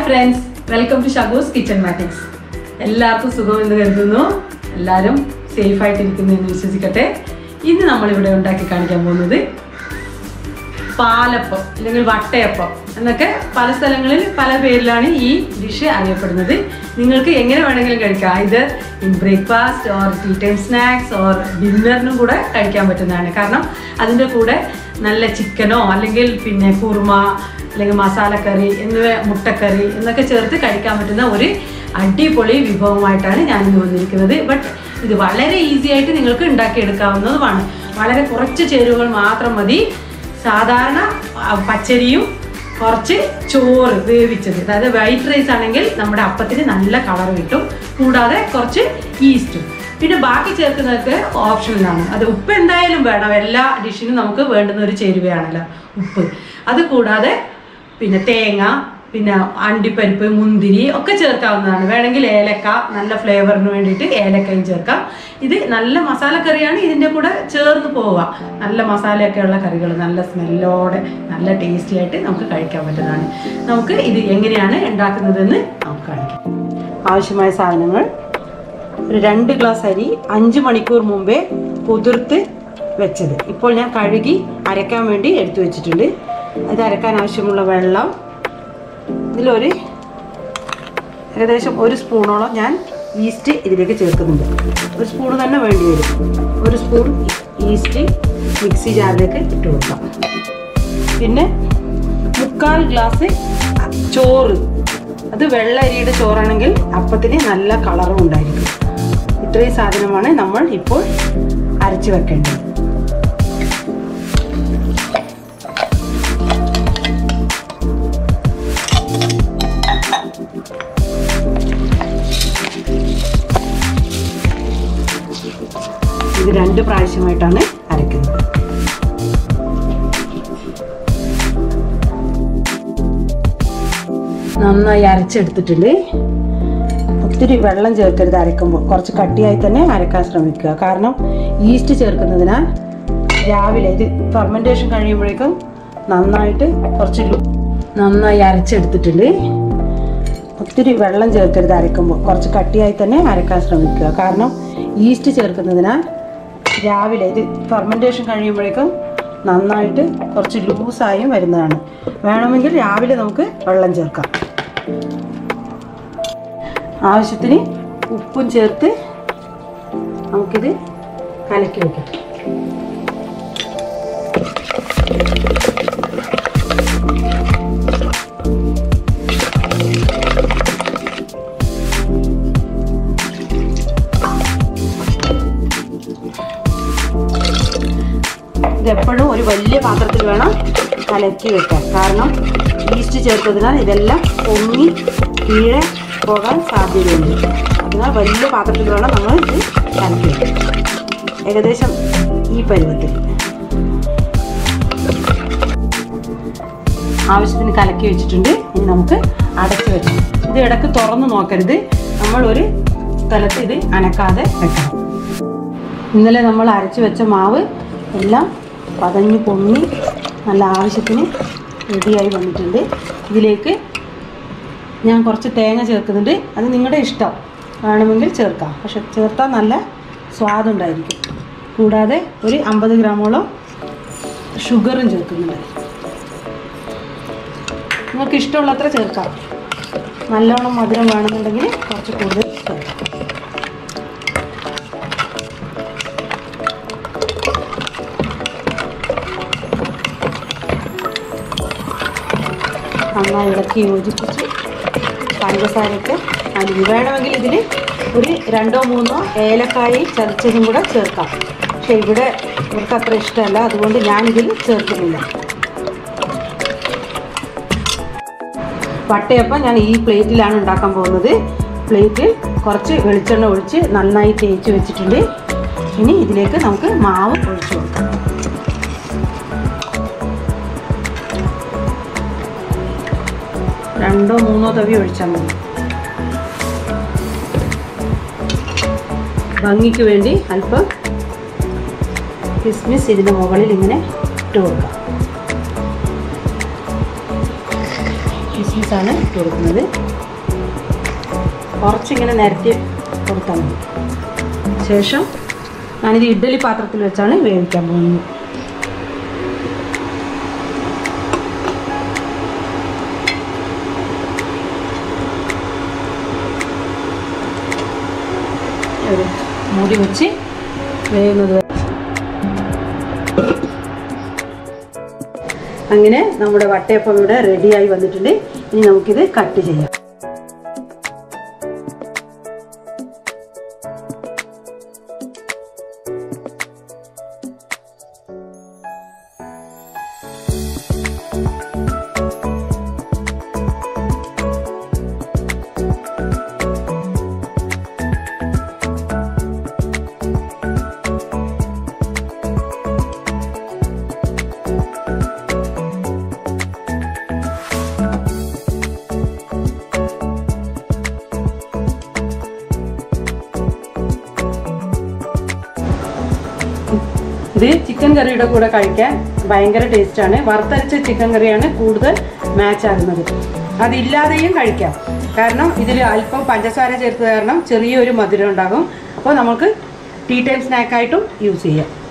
Friends welcome to ഷഗൂസ് kitchen മാറ്റിക്സ് എല്ലാവർക്കും സുഖമെന്ന് കരുതുന്നു എല്ലാവരും സേഫ് ആയിട്ടിരിക്കുന്നു എന്ന് വിശ്വസിക്കട്ടെ ഇന്ന് നമ്മൾ ഇവിടെ ഉണ്ടാക്കി കാണിക്കാൻ പോകുന്നത് പാലപ്പം അല്ലെങ്കിൽ വട്ടയപ്പം എന്നൊക്കെ പല സ്ഥലങ്ങളിൽ പല പേരിലാണ് ഈ ഡിഷ് അറിയപ്പെടുന്നത് നിങ്ങൾക്ക് എങ്ങനെ വേണമെങ്കിലും കഴിക്കാം ഇത് in breakfast or tea time snacks or ഡിന്നറിനും കൂടെ കഴിക്കാൻ പറ്റുന്നതാണ് കാരണം അതിൻ്റെ കൂടെ നല്ല ചിക്കനോ അല്ലെങ്കിൽ പിന്നെ കുറുമ അല്ലെങ്കിൽ മസാലക്കറി എന്നിവ മുട്ടക്കറി എന്നൊക്കെ ചേർത്ത് കഴിക്കാൻ പറ്റുന്ന ഒരു അടിപൊളി വിഭവമായിട്ടാണ് ഞാൻ ഇന്ന് വന്നിരിക്കുന്നത് ബട്ട് ഇത് വളരെ ഈസി ആയിട്ട് നിങ്ങൾക്ക് ഉണ്ടാക്കിയെടുക്കാവുന്നതുമാണ് വളരെ കുറച്ച് ചേരുവകൾ മാത്രം മതി സാധാരണ ആ, പച്ചരിയും കുറച്ച് ചോറ് വേവിച്ചത് അതായത് വൈറ്റ് റൈസ് ആണെങ്കിൽ നമ്മുടെ അപ്പത്തിന് നല്ല കളർ കിട്ടും കൂടാതെ കുറച്ച് ഈസ്റ്റും പിന്നെ ബാക്കി ചേർക്കുന്നതൊക്കെ ഓപ്ഷനിലാണ് അത് ഉപ്പ് എന്തായാലും വേണം എല്ലാ ഡിഷിനും നമുക്ക് വേണ്ടുന്ന ഒരു ചേരുവയാണല്ലോ ഉപ്പ് അത് കൂടാതെ പിന്നെ തേങ്ങ പിന്നെ അണ്ടിപ്പരിപ്പ് മുന്തിരി ഒക്കെ ചേർക്കാവുന്നതാണ് വേണമെങ്കിൽ ഏലക്ക നല്ല ഫ്ലേവറിന് വേണ്ടിയിട്ട് ഏലക്കയും ചേർക്കാം ഇത് നല്ല മസാലക്കറിയാണ് ഇതിൻ്റെ കൂടെ ചേർന്ന് പോവുക നല്ല മസാലയൊക്കെ ഉള്ള കറികൾ നല്ല സ്മെല്ലോടെ നല്ല ടേസ്റ്റി ആയിട്ട് നമുക്ക് കഴിക്കാൻ പറ്റുന്നതാണ് നമുക്ക് ഇത് എങ്ങനെയാണ് ഉണ്ടാക്കുന്നതെന്ന് നമുക്ക് കാണിക്കാം ആവശ്യമായ സാധനങ്ങൾ ഒരു രണ്ട് ഗ്ലാസ് അരി അഞ്ച് മണിക്കൂർ മുമ്പേ കുതിർത്ത് വെച്ചത് ഇപ്പോൾ ഞാൻ കഴുകി അരയ്ക്കാൻ വേണ്ടി എടുത്തു വെച്ചിട്ടുണ്ട് ഇത് അരക്കാൻ ആവശ്യമുള്ള വെള്ളം ഇതിലൊരു ഏകദേശം ഒരു സ്പൂണോളം ഞാൻ ഈസ്റ്റ് ഇതിലേക്ക് ചേർക്കുന്നുണ്ട് ഒരു സ്പൂൺ തന്നെ വേണ്ടി വരും ഒരു സ്പൂൺ ഈസ്റ്റ് മിക്സി ജാറിലേക്ക് ഇട്ട് കൊടുക്കാം പിന്നെ മുക്കാൽ ഗ്ലാസ് ചോറ് അത് വെള്ള അരിയുടെ ചോറാണെങ്കിൽ അപ്പത്തിന് നല്ല കളറും ഉണ്ടായിരിക്കും ഇത്രയും സാധനമാണ് നമ്മൾ ഇപ്പോൾ അരച്ച് വെക്കേണ്ടത് ഇത് രണ്ട് പ്രാവശ്യമായിട്ടാണ് അരയ്ക്കുന്നത് നന്നായി അരച്ചെടുത്തിട്ടുണ്ട് ഒത്തിരി വെള്ളം ചേർക്കരുത് അരക്കുമ്പോൾ കുറച്ച് കട്ടിയായി തന്നെ അരക്കാൻ ശ്രമിക്കുക കാരണം ഈസ്റ്റ് ചേർക്കുന്നതിനാൽ രാവിലെ ഇത് ഫെർമെൻറ്റേഷൻ കഴിയുമ്പോഴേക്കും നന്നായിട്ട് കുറച്ച് ലു- നന്നായി അരച്ചെടുത്തിട്ടുണ്ട് ഒത്തിരി വെള്ളം ചേർക്കരുത് അരക്കുമ്പോൾ കുറച്ച് കട്ടിയായി തന്നെ അരക്കാൻ ശ്രമിക്കുക കാരണം ഈസ്റ്റ് ചേർക്കുന്നതിനാൽ രാവിലെ ഇത് ഫെർമെൻറ്റേഷൻ കഴിയുമ്പോഴേക്കും നന്നായിട്ട് കുറച്ച് ലൂസായും വരുന്നതാണ് വേണമെങ്കിൽ രാവിലെ നമുക്ക് വെള്ളം ചേർക്കാം ആവശ്യത്തിന് ഉപ്പും ചേർത്ത് നമുക്കിത് കലക്കി വെക്കാം ഇതെപ്പോഴും ഒരു വലിയ പാത്രത്തിൽ വേണം കലക്കി വെക്കാൻ കാരണം ഈസ്റ്റ് ചേർത്തതിനാൽ ഇതെല്ലാം പൊങ്ങി കീഴെ പോകാൻ സാധ്യതയുണ്ട് അതിനാൽ വലിയ പാത്രത്തിൽ വേണം നമ്മൾ ഇത് കലക്കി വെക്കാൻ ഏകദേശം ഈ പരുവത്തിൽ ആവശ്യത്തിന് കലക്കി വെച്ചിട്ടുണ്ട് ഇനി നമുക്ക് അടച്ചു വെക്കണം ഇത് ഇടയ്ക്ക് തുറന്ന് നോക്കരുത് നമ്മൾ ഒരു സ്ഥലത്ത് ഇത് അനക്കാതെ വെക്കണം ഇന്നലെ നമ്മൾ അരച്ച് വെച്ച മാവ് എല്ലാം പതഞ്ഞ് പൊങ്ങി നല്ല ആവശ്യത്തിന് റെഡിയായി വന്നിട്ടുണ്ട് ഇതിലേക്ക് ഞാൻ കുറച്ച് തേങ്ങ ചേർക്കുന്നുണ്ട് അത് നിങ്ങളുടെ ഇഷ്ടം വേണമെങ്കിൽ ചേർക്കാം പക്ഷെ ചേർത്താൽ നല്ല സ്വാദുണ്ടായിരിക്കും കൂടാതെ ഒരു അമ്പത് ഗ്രാമോളം ഷുഗറും ചേർക്കുന്നുണ്ട് നിങ്ങൾക്ക് ഇഷ്ടമുള്ളത്ര ചേർക്കാം നല്ലോണം മധുരം വേണമെന്നുണ്ടെങ്കിൽ കുറച്ച് കൂടുതൽ ചേർക്കാം നന്നായി ഇളക്കി യോജിപ്പിച്ച് പഞ്ചസാരയൊക്കെ അലിഞ്ഞു വേണമെങ്കിൽ ഇതിൽ ഒരു രണ്ടോ മൂന്നോ ഏലക്കായി ചതച്ചതും കൂടെ ചേർക്കാം പക്ഷെ ഇവിടെ ഇവർക്ക് അത്ര ഇഷ്ടമല്ല അതുകൊണ്ട് ഞാനിതിൽ ചേർക്കുന്നില്ല വട്ടയപ്പം ഞാൻ ഈ പ്ലേറ്റിലാണ് ഉണ്ടാക്കാൻ പോകുന്നത് പ്ലേറ്റിൽ കുറച്ച് വെളിച്ചെണ്ണ ഒഴിച്ച് നന്നായി തേച്ച് വെച്ചിട്ടുണ്ട് ഇനി ഇതിലേക്ക് നമുക്ക് മാവ് ഒഴിച്ചു കൊടുക്കാം രണ്ടോ മൂന്നോ തവി ഒഴിച്ചാൽ മതി ഭംഗിക്ക് വേണ്ടി അല്പം കിസ്മിസ് ഇതിൻ്റെ മുകളിൽ ഇങ്ങനെ ഇട്ട് കൊടുക്കാം കിസ്മിസ് കിസ്മിസാണ് ഇട്ട് കൊടുക്കുന്നത് കുറച്ചിങ്ങനെ നിരത്തി കൊടുത്താൽ മതി ശേഷം ഞാനിത് ഇഡ്ഡലി പാത്രത്തിൽ വെച്ചാണ് വേവിക്കാൻ പോകുന്നത് ഒരു മൂടി വെച്ച് വേവുന്നത് വരെ. അങ്ങനെ നമ്മുടെ വട്ടയപ്പം ഇവിടെ റെഡിയായി വന്നിട്ടുണ്ട് ഇനി നമുക്കിത് കട്ട് ചെയ്യാം ഇത് ചിക്കൻ കറിയുടെ കൂടെ കഴിക്കാൻ ഭയങ്കര ടേസ്റ്റാണ് വറുത്തരച്ച ചിക്കൻ കറിയാണ് കൂടുതൽ മാച്ച് ആകുന്നത് അതില്ലാതെയും കഴിക്കാം കാരണം ഇതിൽ അല്പം പഞ്ചസാര ചേർത്ത് കാരണം ചെറിയൊരു മധുരം ഉണ്ടാകും അപ്പോൾ നമുക്ക് ടീ ടൈം സ്നാക്കായിട്ടും യൂസ് ചെയ്യാം